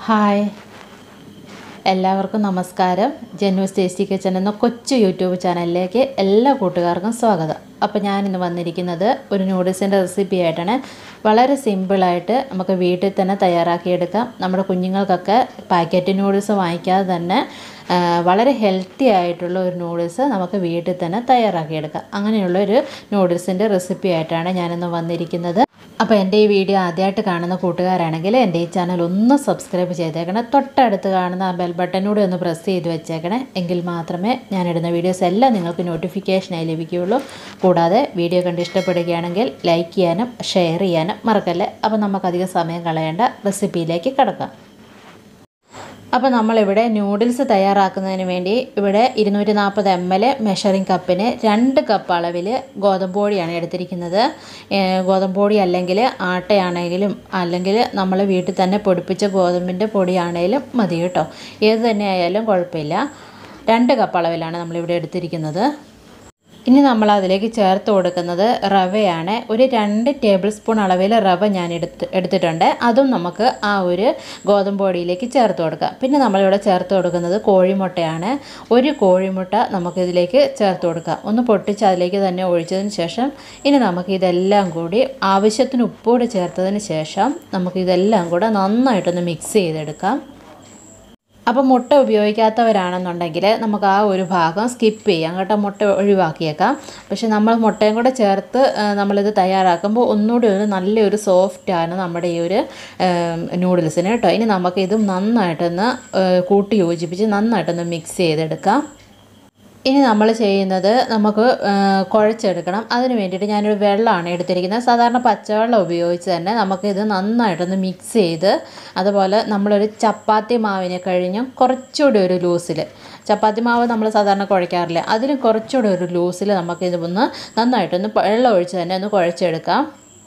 hi എല്ലാവർക്കും നമസ്കാരം ജന്നൂസ് tasty kitchen എന്ന കൊച്ചു യൂട്യൂബ് ചാനലിലേക്ക് എല്ലാ കൂട്ടുകാർക്കും സ്വാഗതം അപ്പോൾ ഞാനിന്ന് വന്നിരിക്കുന്നത് ഒരു നൂഡിൽസിൻ്റെ റെസിപ്പി ആയിട്ടാണ് വളരെ സിമ്പിളായിട്ട് നമുക്ക് വീട്ടിൽ തന്നെ തയ്യാറാക്കിയെടുക്കാം നമ്മുടെ കുഞ്ഞുങ്ങൾക്കൊക്കെ പാക്കറ്റ് നൂഡിൽസ് വാങ്ങിക്കാതെ തന്നെ ആ, വളരെ ഹെൽത്തി ആയിട്ടുള്ള ഒരു നൂഡിൽസ് നമുക്ക് വീട്ടിൽ തന്നെ തയ്യാറാക്കിയെടുക്കാം അങ്ങനെയുള്ള ഒരു നൂഡിൽസിൻ്റെ റെസിപ്പി ആയിട്ടാണ് ഞാനിന്ന് വന്നിരിക്കുന്നത് അപ്പോൾ എൻ്റെ ഈ വീഡിയോ ആദ്യമായിട്ട് കാണുന്ന കൂട്ടുകാരാണെങ്കിൽ എൻ്റെ ഈ ചാനൽ ഒന്ന് സബ്സ്ക്രൈബ് ചെയ്തേക്കണേ തൊട്ടടുത്ത് കാണുന്ന ആ ബെൽ ബട്ടൺ കൂടി ഒന്ന് പ്രസ് ചെയ്ത് വെച്ചേക്കണേ എങ്കിൽ മാത്രമേ ഞാനിടുന്ന വീഡിയോസ് എല്ലാം നിങ്ങൾക്ക് നോട്ടിഫിക്കേഷനായി ലഭിക്കുകയുള്ളൂ കൂടാതെ വീഡിയോ കണ്ട് ഇഷ്ടപ്പെടുകയാണെങ്കിൽ ലൈക്ക് ചെയ്യാനും ഷെയർ ചെയ്യാനും മറക്കല്ലേ അപ്പോൾ നമുക്കധികം സമയം കളയേണ്ട റെസിപ്പിയിലേക്ക് കിടക്കാം അപ്പോൾ നമ്മളിവിടെ നൂഡിൽസ് തയ്യാറാക്കുന്നതിന് വേണ്ടി ഇവിടെ ഇരുന്നൂറ്റി നാൽപ്പത് എം എൽ മെഷറിംഗ് കപ്പിന് രണ്ട് കപ്പ് അളവിൽ ഗോതമ്പ് പൊടിയാണ് എടുത്തിരിക്കുന്നത് ഏഹ് ഗോതമ്പ് പൊടി അല്ലെങ്കിൽ ആട്ടയാണെങ്കിലും അല്ലെങ്കിൽ നമ്മൾ വീട്ടിൽ തന്നെ പൊടിപ്പിച്ച ഗോതമ്പിൻ്റെ പൊടിയാണെങ്കിലും മതി കേട്ടോ ഏത് തന്നെ ആയാലും കുഴപ്പമില്ല രണ്ട് കപ്പ് അളവിലാണ് നമ്മളിവിടെ എടുത്തിരിക്കുന്നത് ഇനി നമ്മൾ അതിലേക്ക് ചേർത്ത് കൊടുക്കുന്നത് റവയാണ് ഒരു രണ്ട് ടേബിൾ സ്പൂൺ അളവിൽ റവ ഞാൻ എടുത്ത് എടുത്തിട്ടുണ്ട് അതും നമുക്ക് ആ ഒരു ഗോതമ്പ് പൊടിയിലേക്ക് ചേർത്ത് കൊടുക്കാം പിന്നെ നമ്മളിവിടെ ചേർത്ത് കൊടുക്കുന്നത് കോഴിമുട്ടയാണ് ഒരു കോഴിമുട്ട നമുക്കിതിലേക്ക് ചേർത്ത് കൊടുക്കാം ഒന്ന് പൊട്ടിച്ച് അതിലേക്ക് തന്നെ ഒഴിച്ചതിന് ശേഷം ഇനി നമുക്ക് ഇതെല്ലാം കൂടി ആവശ്യത്തിന് ഉപ്പുകൂടി ചേർത്തതിന് ശേഷം നമുക്കിതെല്ലാം കൂടെ നന്നായിട്ടൊന്ന് മിക്സ് ചെയ്തെടുക്കാം അപ്പോൾ മുട്ട ഉപയോഗിക്കാത്തവരാണെന്നുണ്ടെങ്കിൽ നമുക്ക് ആ ഒരു ഭാഗം സ്കിപ്പ് ചെയ്യാം കേട്ടോ മുട്ട ഒഴിവാക്കിയേക്കാം പക്ഷെ നമ്മൾ മുട്ടയും കൂടെ ചേർത്ത് ആ, നമ്മളിത് തയ്യാറാക്കുമ്പോൾ ഒന്നുകൂടി ഒരു നല്ലൊരു സോഫ്റ്റാണ് നമ്മുടെ ഈ ഒരു നൂഡിൽസിന് കേട്ടോ ഇനി നമുക്ക് ഇത് നന്നായിട്ടൊന്ന് ആ, കൂട്ടി യോജിപ്പിച്ച് നന്നായിട്ടൊന്ന് മിക്സ് ചെയ്തെടുക്കാം ഇനി നമ്മൾ ചെയ്യുന്നത് നമുക്ക് ആ, കുഴച്ചെടുക്കണം അതിന് വേണ്ടിയിട്ട് ഞാനൊരു വെള്ളമാണ് എടുത്തിരിക്കുന്നത് സാധാരണ പച്ചവെള്ളം ഉപയോഗിച്ച് തന്നെ നമുക്കിത് നന്നായിട്ടൊന്ന് മിക്സ് ചെയ്ത് അതുപോലെ നമ്മളൊരു ചപ്പാത്തി മാവിനെ കഴിഞ്ഞും കുറച്ചുകൂടി ഒരു ലൂസിൽ ചപ്പാത്തി മാവ് നമ്മൾ സാധാരണ കുഴയ്ക്കാറില്ല അതിലും കുറച്ചുകൂടി ഒരു ലൂസിൽ നമുക്കിത് ഒന്ന് നന്നായിട്ടൊന്ന് വെള്ളം ഒഴിച്ച് തന്നെ ഒന്ന് കുഴച്ചെടുക്കാം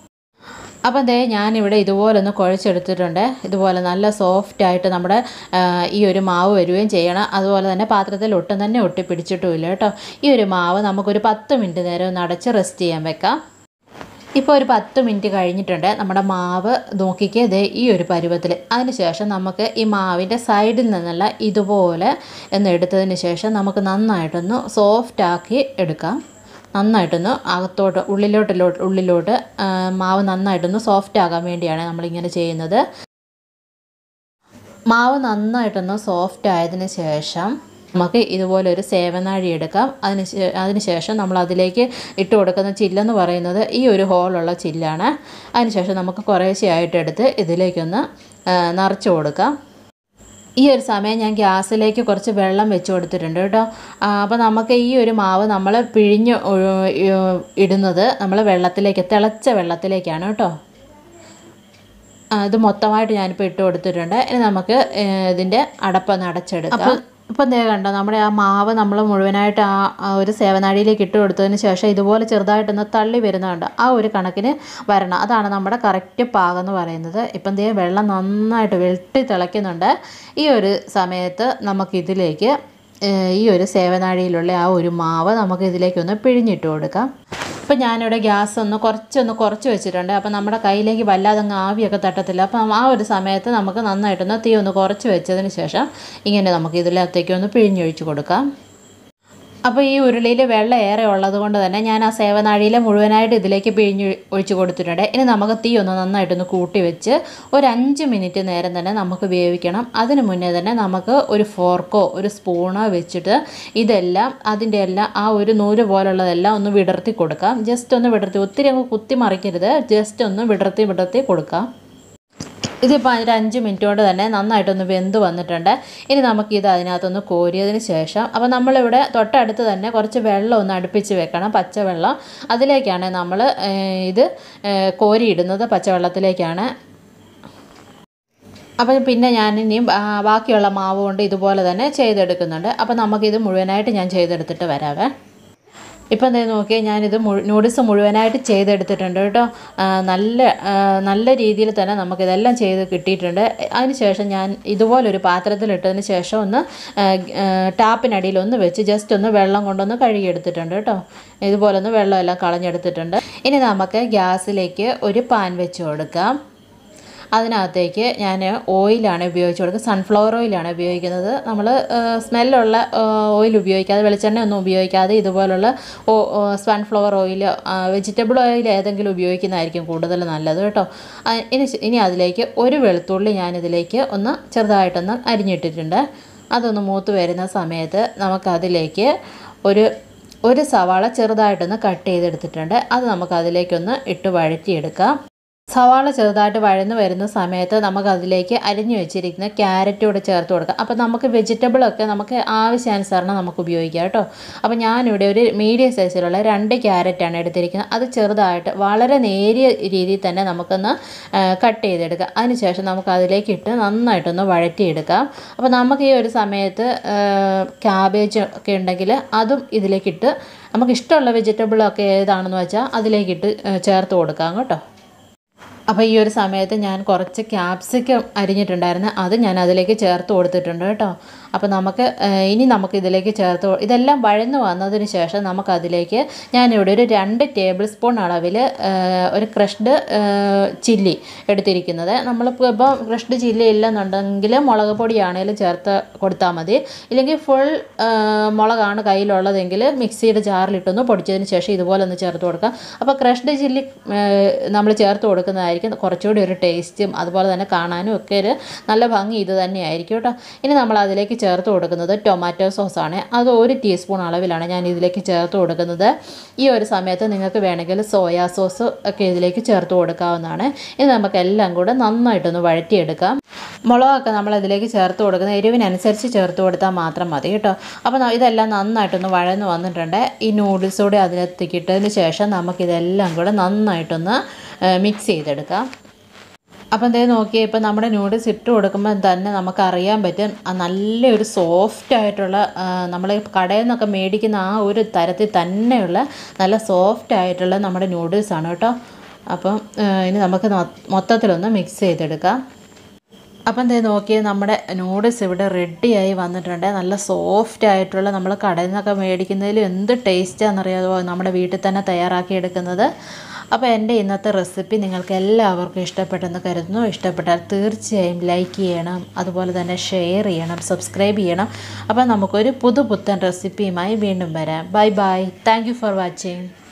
അപ്പം ദേ ഞാനിവിടെ ഇതുപോലെ ഒന്ന് കുഴച്ചെടുത്തിട്ടുണ്ട് ഇതുപോലെ നല്ല സോഫ്റ്റ് ആയിട്ട് നമ്മുടെ ആ, ഈ ഒരു മാവ് വരികയും ചെയ്യണം അതുപോലെ തന്നെ പാത്രത്തിൽ ഒട്ടും തന്നെ ഒട്ടി പിടിച്ചിട്ടുമില്ല കേട്ടോ ഈ ഒരു മാവ് നമുക്കൊരു പത്ത് മിനിറ്റ് നേരം ഒന്ന് അടച്ച് റെസ്റ്റ് ചെയ്യാൻ വെക്കാം ഇപ്പോൾ ഒരു പത്ത് മിനിറ്റ് കഴിഞ്ഞിട്ടുണ്ട് നമ്മുടെ മാവ് നോക്കിക്കേ ദേ ഈ ഒരു പരുവത്തിൽ അതിന് ശേഷം നമുക്ക് ഈ മാവിൻ്റെ സൈഡിൽ നിന്നുള്ള ഇതുപോലെ എന്ന് എടുത്തതിന് ശേഷം നമുക്ക് നന്നായിട്ടൊന്ന് സോഫ്റ്റ് ആക്കി എടുക്കാം നന്നായിട്ടൊന്ന് അകത്തോട്ട് ഉള്ളിലോട്ടിലോട്ട് ഉള്ളിലോട്ട് ആ, മാവ് നന്നായിട്ടൊന്ന് സോഫ്റ്റ് ആകാൻ വേണ്ടിയാണ് നമ്മളിങ്ങനെ ചെയ്യുന്നത് മാവ് നന്നായിട്ടൊന്ന് സോഫ്റ്റ് ആയതിന് ശേഷം നമുക്ക് ഇതുപോലെ ഒരു സേവനാഴി എടുക്കാം അതിന് ശേ- അതിന് ശേഷം നമ്മൾ അതിലേക്ക് ഇട്ട് കൊടുക്കുന്ന ചില്ലെന്ന് പറയുന്നത് ഈ ഒരു ഹോളുള്ള ചില്ലാണ് അതിന് ശേഷം നമുക്ക് കുറേശ്ശെയായിട്ട് എടുത്ത് ഇതിലേക്കൊന്ന് ആ, നിറച്ച് കൊടുക്കാം ഈ ഒരു സമയം ഞാൻ ഗ്യാസിലേക്ക് കുറച്ച് വെള്ളം വെച്ച് കൊടുത്തിട്ടുണ്ട് കേട്ടോ ആ, അപ്പോൾ നമുക്ക് ഈ ഒരു മാവ് നമ്മൾ പിഴിഞ്ഞ് ഒഴു- ഇ- ഇടുന്നത് നമ്മൾ വെള്ളത്തിലേക്ക് തിളച്ച വെള്ളത്തിലേക്കാണ് കേട്ടോ ആ, ഇത് മൊത്തമായിട്ട് ഞാനിപ്പോൾ ഇട്ട് കൊടുത്തിട്ടുണ്ട് ഇനി നമുക്ക് ഏഹ്, ഇതിൻ്റെ അടപ്പൊന്ന് അടച്ചെടുക്കാം അപ്പോൾ ഇപ്പം ദേ കണ്ടോ നമ്മുടെ ആ മാവ് നമ്മൾ മുഴുവനായിട്ട് ആ ആ ഒരു സേവനാഴിയിലേക്ക് ഇട്ട് കൊടുത്തതിന് ശേഷം ഇതുപോലെ ചെറുതായിട്ടൊന്ന് തള്ളി വരുന്നുണ്ട് ആ ഒരു കണക്കിന് വരണം അതാണ് നമ്മുടെ കറക്റ്റ് പാകം എന്ന് പറയുന്നത് ഇപ്പം ദേ വെള്ളം നന്നായിട്ട് വെട്ടി തിളയ്ക്കുന്നുണ്ട് ഈ ഒരു സമയത്ത് നമുക്കിതിലേക്ക് ഏഹ്, ഈ ഒരു സേവനാഴിയിലുള്ള ആ ഒരു മാവ് നമുക്ക് ഇതിലേക്കൊന്ന് പിഴിഞ്ഞിട്ട് കൊടുക്കാം ഇപ്പം ഞാനിവിടെ ഗ്യാസ് ഒന്ന് കുറച്ചൊന്ന് കുറച്ച് വെച്ചിട്ടുണ്ട് അപ്പം നമ്മുടെ കയ്യിലേക്ക് വല്ലാതെ അങ്ങ് ആവിയൊക്കെ തട്ടത്തില്ല അപ്പം ആ ഒരു സമയത്ത് നമുക്ക് നന്നായിട്ടൊന്ന് തീ ഒന്ന് കുറച്ച് വെച്ചതിന് ശേഷം ഇങ്ങനെ നമുക്ക് ഇതിനകത്തേക്ക് ഒന്ന് പിഴിഞ്ഞൊഴിച്ച് കൊടുക്കാം അപ്പോൾ ഈ ഉരുളിയിൽ വെള്ളം ഏറെ ഉള്ളത് കൊണ്ട് തന്നെ ഞാൻ ആ സേവനാഴിയിൽ മുഴുവനായിട്ട് ഇതിലേക്ക് പിഴിഞ്ഞ് ഒഴിച്ച് കൊടുത്തിട്ടുണ്ട് ഇനി നമുക്ക് തീ ഒന്ന് നന്നായിട്ടൊന്ന് കൂട്ടി വെച്ച് ഒരു അഞ്ച് മിനിറ്റ് നേരം തന്നെ നമുക്ക് വേവിക്കണം അതിന് മുന്നേ തന്നെ നമുക്ക് ഒരു ഫോർക്കോ ഒരു സ്പൂണോ വെച്ചിട്ട് ഇതെല്ലാം അതിൻ്റെ എല്ലാം ആ ഒരു നൂല് പോലുള്ളതെല്ലാം ഒന്ന് വിടർത്തി കൊടുക്കാം ജസ്റ്റ് ഒന്ന് വിടർത്തി ഒത്തിരി അങ്ങ് കുത്തി മറിക്കരുത് ജസ്റ്റ് ഒന്ന് വിടർത്തി വിടർത്തി കൊടുക്കാം ഇതിപ്പോൾ ഒരു അഞ്ച് മിനിറ്റ് കൊണ്ട് തന്നെ നന്നായിട്ടൊന്ന് വെന്ത് വന്നിട്ടുണ്ട് ഇനി നമുക്കിത് അതിനകത്തൊന്ന് കോരിയതിന് ശേഷം അപ്പോൾ നമ്മളിവിടെ തൊട്ടടുത്ത് തന്നെ കുറച്ച് വെള്ളം ഒന്ന് അടുപ്പിച്ച് വെക്കണം പച്ചവെള്ളം അതിലേക്കാണ് നമ്മൾ ഇത് ഏഹ്, കോരിയിടുന്നത് പച്ചവെള്ളത്തിലേക്കാണ് അപ്പോൾ പിന്നെ ഞാൻ ഇനിയും ആ, ബാക്കിയുള്ള മാവ് കൊണ്ട് ഇതുപോലെ തന്നെ ചെയ്തെടുക്കുന്നുണ്ട് അപ്പോൾ നമുക്കിത് മുഴുവനായിട്ട് ഞാൻ ചെയ്തെടുത്തിട്ട് വരാവേ ഇപ്പം എന്താ നോക്കിയാൽ ഞാനിത് മുഴു നൂഡിൽസ് മുഴുവനായിട്ട് ചെയ്തെടുത്തിട്ടുണ്ട് കേട്ടോ ആ, നല്ല ആ, നല്ല രീതിയിൽ തന്നെ നമുക്കിതെല്ലാം ചെയ്ത് കിട്ടിയിട്ടുണ്ട് അതിന് ശേഷം ഞാൻ ഇതുപോലൊരു പാത്രത്തിലിട്ടതിന് ശേഷം ഒന്ന് ആ, ആ, ടാപ്പിനടിയിൽ ഒന്ന് വെച്ച് ജസ്റ്റ് ഒന്ന് വെള്ളം കൊണ്ടൊന്ന് കഴുകിയെടുത്തിട്ടുണ്ട് കേട്ടോ ഇതുപോലെ ഒന്ന് വെള്ളമെല്ലാം കളഞ്ഞെടുത്തിട്ടുണ്ട് ഇനി നമുക്ക് ഗ്യാസിലേക്ക് ഒരു പാൻ വെച്ച് കൊടുക്കാം അതിനകത്തേക്ക് ഞാൻ ഓയിലാണ് ഉപയോഗിച്ച് കൊടുക്കുന്നത് സൺഫ്ലവർ ഓയിലാണ് ഉപയോഗിക്കുന്നത് നമ്മൾ സ്മെല്ലുള്ള ഓയിൽ ഉപയോഗിക്കാതെ വെളിച്ചെണ്ണ ഒന്നും ഉപയോഗിക്കാതെ ഇതുപോലുള്ള സൺഫ്ലവർ ഓയിൽ വെജിറ്റബിൾ ഓയിൽ ഏതെങ്കിലും ഉപയോഗിക്കുന്നതായിരിക്കും കൂടുതൽ നല്ലത് കേട്ടോ ആ, ഇനി ഇനി അതിലേക്ക് ഒരു വെളുത്തുള്ളി ഞാനിതിലേക്ക് ഒന്ന് ചെറുതായിട്ടൊന്ന് അരിഞ്ഞിട്ടിട്ടുണ്ട് അതൊന്ന് മൂത്ത് വരുന്ന സമയത്ത് നമുക്കതിലേക്ക് ഒരു ഒരു സവാള ചെറുതായിട്ടൊന്ന് കട്ട് ചെയ്തെടുത്തിട്ടുണ്ട് അത് നമുക്ക് അതിലേക്കൊന്ന് ഇട്ട് വഴറ്റിയെടുക്കാം സവാള ചെറുതായിട്ട് വഴന്ന് വരുന്ന സമയത്ത് നമുക്ക് അതിലേക്ക് അരിഞ്ഞു വെച്ചിരിക്കുന്ന ക്യാരറ്റ് കൂടെ ചേർത്ത് കൊടുക്കാം അപ്പോൾ നമുക്ക് വെജിറ്റബിളൊക്കെ നമുക്ക് ആവശ്യാനുസരണം നമുക്ക് ഉപയോഗിക്കാം കേട്ടോ അപ്പോൾ ഞാനിവിടെ ഒരു മീഡിയം സൈസിലുള്ള രണ്ട് ക്യാരറ്റാണ് എടുത്തിരിക്കുന്നത് അത് ചെറുതായിട്ട് വളരെ നേരിയ രീതിയിൽ തന്നെ നമുക്കൊന്ന് കട്ട് ചെയ്തെടുക്കാം അതിനുശേഷം നമുക്ക് അതിലേക്ക് ഇട്ട് നന്നായിട്ടൊന്ന് വഴറ്റിയെടുക്കാം അപ്പോൾ നമുക്ക് ഈ ഒരു സമയത്ത് ക്യാബേജ് ഒക്കെ ഉണ്ടെങ്കിൽ അതും ഇതിലേക്കിട്ട് നമുക്ക് ഇഷ്ടമുള്ള വെജിറ്റബിളൊക്കെ ഏതാണെന്ന് വെച്ചാൽ അതിലേക്കിട്ട് ചേർത്ത് കൊടുക്കാം കേട്ടോ അപ്പോൾ ഈ ഒരു സമയത്ത് ഞാൻ കുറച്ച് ക്യാപ്സിക്കം അരിഞ്ഞിട്ടുണ്ടായിരുന്നു അത് ഞാൻ അതിലേക്ക് ചേർത്ത് കൊടുത്തിട്ടുണ്ട് കേട്ടോ അപ്പോൾ നമുക്ക് ഏഹ്, ഇനി നമുക്ക് ഇതിലേക്ക് ചേർത്ത് കൊ- ഇതെല്ലാം വഴന്ന് വന്നതിന് ശേഷം നമുക്കതിലേക്ക് ഞാനിവിടെ ഒരു രണ്ട് ടേബിൾ സ്പൂൺ അളവിൽ ഏഹ്, ഒരു ക്രഷ്ഡ് ചില്ലി എടുത്തിരിക്കുന്നത് നമ്മളിപ്പോൾ ഇപ്പോൾ ക്രഷ്ഡ് ചില്ലി ഇല്ലെന്നുണ്ടെങ്കിൽ മുളക് പൊടിയാണെങ്കിലും ചേർത്ത് കൊടുത്താൽ മതി ഇല്ലെങ്കിൽ ഫുൾ മുളകാണ് കയ്യിലുള്ളതെങ്കിൽ മിക്സിയുടെ ജാറിലിട്ടൊന്ന് പൊടിച്ചതിന് ശേഷം ഇതുപോലെ ഒന്ന് ചേർത്ത് കൊടുക്കാം അപ്പോൾ ക്രഷ്ഡ് ചില്ലി നമ്മൾ ചേർത്ത് കൊടുക്കുന്നതായിരിക്കും കുറച്ചുകൂടി ഒരു ടേസ്റ്റും അതുപോലെ തന്നെ കാണാനും ഒക്കെ ഒരു നല്ല ഭംഗി ഇത് തന്നെയായിരിക്കും കേട്ടോ ഇനി നമ്മൾ അതിലേക്ക് ചേർത്ത് കൊടുക്കുന്നത് ടൊമാറ്റോ സോസാണ് അത് ഒരു ടീസ്പൂൺ അളവിലാണ് ഞാൻ ഇതിലേക്ക് ചേർത്ത് കൊടുക്കുന്നത് ഈ ഒരു സമയത്ത് നിങ്ങൾക്ക് വേണമെങ്കിൽ സോയാ സോസ് ഒക്കെ ഇതിലേക്ക് ചേർത്ത് കൊടുക്കാവുന്നതാണ് ഇത് നമുക്ക് എല്ലാം കൂടെ നന്നായിട്ടൊന്ന് വഴറ്റിയെടുക്കാം മുളകൊക്കെ നമ്മൾ ഇതിലേക്ക് ചേർത്ത് കൊടുക്കുന്ന എരിവിനനുസരിച്ച് ചേർത്ത് കൊടുത്താൽ മാത്രം മതി കേട്ടോ അപ്പോൾ ന- ഇതെല്ലാം നന്നായിട്ടൊന്ന് വഴന്ന് വന്നിട്ടുണ്ട് ഈ നൂഡിൽസ് കൂടെ അതിനകത്തേക്ക് ഇട്ടതിന് ശേഷം നമുക്കിതെല്ലാം കൂടെ നന്നായിട്ടൊന്ന് മിക്സ് ചെയ്തെടുക്കാം അപ്പം എന്തേ നോക്കിയാൽ ഇപ്പം നമ്മുടെ നൂഡിൽസ് ഇട്ട് കൊടുക്കുമ്പോൾ തന്നെ നമുക്ക് അറിയാൻ പറ്റും ആ നല്ലൊരു സോഫ്റ്റ് ആയിട്ടുള്ള നമ്മൾ കടയിൽ നിന്നൊക്കെ മേടിക്കുന്ന ആ ഒരു തരത്തിൽ തന്നെയുള്ള നല്ല സോഫ്റ്റ് ആയിട്ടുള്ള നമ്മുടെ നൂഡിൽസാണ് കേട്ടോ അപ്പം ആ, ഇനി നമുക്ക് മൊ- മൊത്തത്തിലൊന്ന് മിക്സ് ചെയ്തെടുക്കാം അപ്പം എന്തേ നോക്കിയേ നമ്മുടെ നൂഡിൽസ് ഇവിടെ റെഡിയായി വന്നിട്ടുണ്ട് നല്ല സോഫ്റ്റ് ആയിട്ടുള്ള നമ്മൾ കടയിൽ നിന്നൊക്കെ മേടിക്കുന്നതിലും എന്ത് ടേസ്റ്റാണെന്നറിയാമോ നമ്മുടെ വീട്ടിൽ തന്നെ തയ്യാറാക്കി എടുക്കുന്നത് അപ്പോൾ എൻ്റെ ഇന്നത്തെ റെസിപ്പി നിങ്ങൾക്ക് എല്ലാവർക്കും ഇഷ്ടപ്പെട്ടെന്ന് കരുതുന്നു ഇഷ്ടപ്പെട്ടാൽ തീർച്ചയായും ലൈക്ക് ചെയ്യണം അതുപോലെ തന്നെ ഷെയർ ചെയ്യണം സബ്സ്ക്രൈബ് ചെയ്യണം അപ്പോൾ നമുക്കൊരു പുതുപുത്തൻ റെസിപ്പിയുമായി വീണ്ടും വരാം bye bye thank you for watching